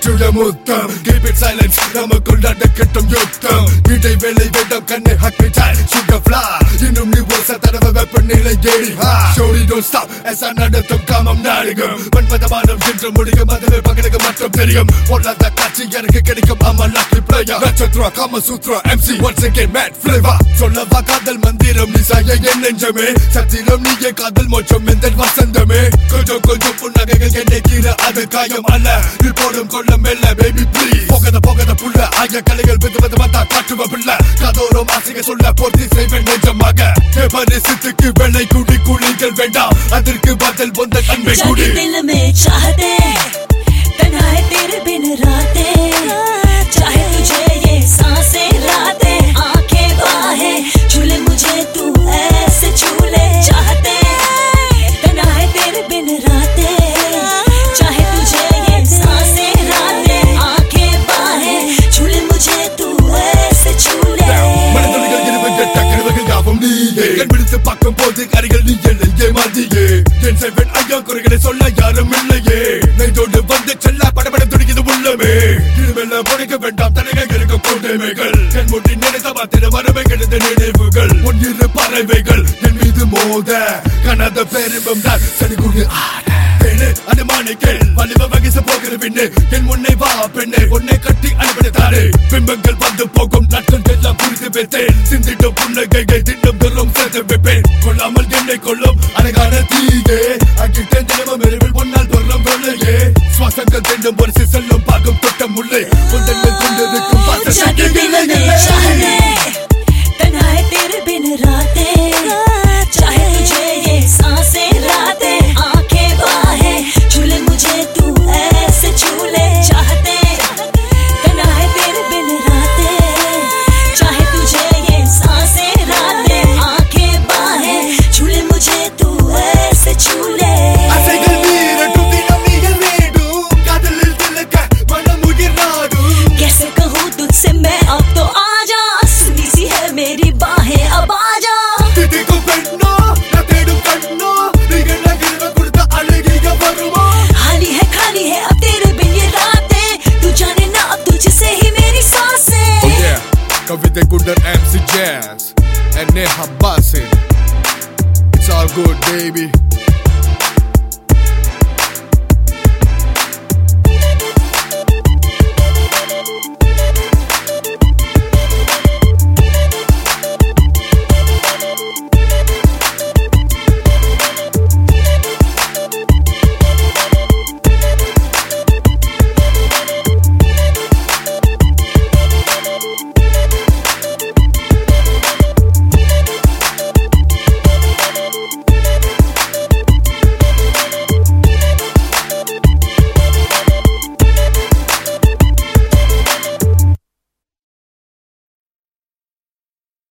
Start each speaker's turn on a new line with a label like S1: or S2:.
S1: பெற்றுள்ள முத்தம் Keep it silence நமக்குள் நடக்கட்டும் யுத்தம் இடை வேலை வேண்டாம் கண்ணை ஹாக்கிட்டால் சுகர் ஃபிளா இன்னும் நீ ஒரு தடவை வெப்பநிலை ஏறி ஷோரி டோன்ட் ஸ்டாப் எஸ் நடத்தும் காமம் நாடகம் மன்மதமானம் என்று முடியும் அதுவே பகலுக்கு மட்டும் தெரியும் பொல்லாத காட்சி எனக்கு கிடைக்கும் ஆமா லக்கி பிளேயர் நட்சத்திர Kama Sutra MC once again made flavour சொல்லவா காதல் மந்திரம் நீ சாய என் நெஞ்சமே சத்திரம் நீயே காதல் மோட்சம் எந்த வசந்தமே கொஞ்சம் கொஞ்சம் புன்னகைகள் என்னைக்கிற அது காயம் அல்ல நீ போடும் கொள்ள மெல்ல பேபி ப்ளீஸ் போகத போகத புள்ள ஆகிய கலைகள் வித வித வந்தா காட்டுவ பிள்ளை கதோரம் ஆசைக சொல்ல போர்த்தி செய்வேன் நெஞ்சமாக பரிசுத்துக்கு வெள்ளை குடி குழிகள் வேண்டாம் அதற்கு பதில் வந்த அன்பை
S2: जागे
S1: குடி
S2: दिल में चाहते तन्हा है तेरे बिन रातें चाहे तुझे ये सांसें रातें आंखें बाहें झूले मुझे तू ऐसे झूले चाहते तन्हा है तेरे बिन रातें चाहे तुझे ये सांसें रातें आंखें बाहें झूले मुझे तू ऐसे झूले
S1: மனதுளிகள் இருபது டக்கரவுகள் யாவும் நீயே கண் விடுத்து பார்க்கும் போது கரைகள் நீ என்னை ஏமாந்தியே என் செல்வன் ஐயா குறைகளை சொல்ல யாரும் இல்லையே நெய்தோடு வந்து செல்ல படபட துடிக்குது உள்ளமே இனிமேல புடைக்க வேண்டாம் தடைகள் இருக்க கூட்டமைகள் கண் மூடி நினைத்த மாத்திர வறுமைகள் இந்த நினைவுகள் உன் இரு பறவைகள் என் மீது மோத கனத பெரும்பம் தான் சனிகுடு ஆட பெண்ணு அனுமானிக்கேள் வலிம வகிசு போகிற பின்னு என் முன்னே வா பெண்ணே உன்னை கட்டி அனுப்பித்தாரே பிம்பங்கள் வந்து போகும் நாட்கள் எல்லாம் புரிந்து வைத்தேன் சிந்திட்டும் புன்னகைகள் திட்டம் பெறும் சேர்த்து வைப்பேன் கொள்ளாமல் என்னை கொள்ளும் அழகான தீயே அக்கிட்டேன் தினமும் எரிவில் முன்னால் பெறும் வெள்ளையே சுவாசங்கள் திண்டும் ஒரு செல்லும் பாகம் தொட்டம் உள்ளே உந்தன்கள் கொண்டிருக்கும்
S2: जागे दिल में चाहते तन्हा है तेरे बिन रातें चाहे तुझे ये सांसें रातें आंखें बाहें झूले मुझे तू ऐसे झूले चाहते तन्हा है तेरे बिन रातें चाहे तुझे ये सांसें रातें आंखें बाहें झूले मुझे तू ऐसे झूले
S1: அசைகள் வீரட்டும் தினம் நீங்கள் வேண்டும் காதலில் திலக்க மனம் உயிர் நாடும்
S2: कैसे कहूँ तुझसे मैं अब तो आजा सुनी सी है मेरी बाहें अब आजा
S1: திதிக்கும் பெண்ணோ நான் தேடும் கண்ணோ நீங்கள் நகிழ்வ கொடுத்த அழகிய வருமா
S2: खाली है खाली है अब तेरे बिन ये रातें तू जाने ना अब तुझसे ही मेरी सांसें
S1: Oh yeah, கவிதை குண்டர் MC Jazz and Neha Basin. It's all good, baby.